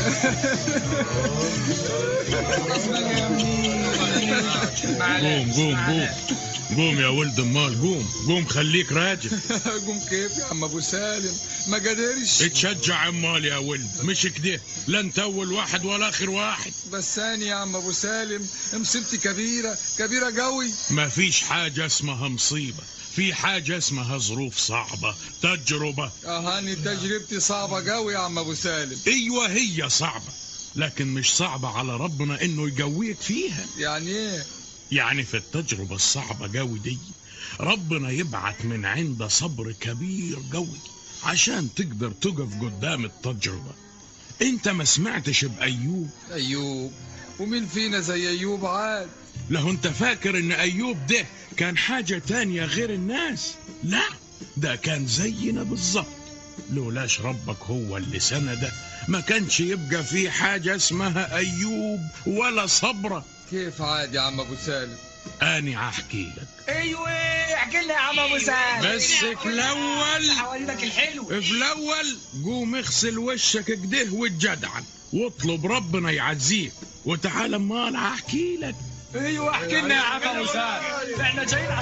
قوم قوم قوم قوم يا ولد امال قوم قوم خليك راجل قوم كيف يا عم ابو سالم ما قدرش اتشجع امال يا ولد مش كده لا انت اول واحد ولا اخر واحد بس ثاني يا عم ابو سالم مصيبتي كبيره كبيره قوي ما فيش حاجة اسمها مصيبة في حاجة اسمها ظروف صعبة تجربة اهاني تجربتي صعبه قوي يا عم ابو سالم ايوه هي صعبة لكن مش صعبة على ربنا انه يقويك فيها يعني ايه يعني في التجربة الصعبة قوي دي ربنا يبعت من عنده صبر كبير قوي عشان تقدر تقف قدام التجربة انت ما سمعتش بأيوب ايوب ومين فينا زي ايوب عاد لو انت فاكر ان ايوب ده كان حاجة تانية غير الناس لا ده كان زينا بالظبط لولاش ربك هو اللي سنده ما كانش يبقى في حاجة اسمها ايوب ولا صبرة كيف عاد يا عم ابو سالم اني هحكي لك ايوه احكي لنا يا عم ابو سالم بس في الاول حوالينك الحلو في الاول قوم اغسل وشك كده واتجدعن واطلب ربنا يعزيك وتعال امال هحكي لك ايوه احكي لنا يا عم ابو سالم احنا جايين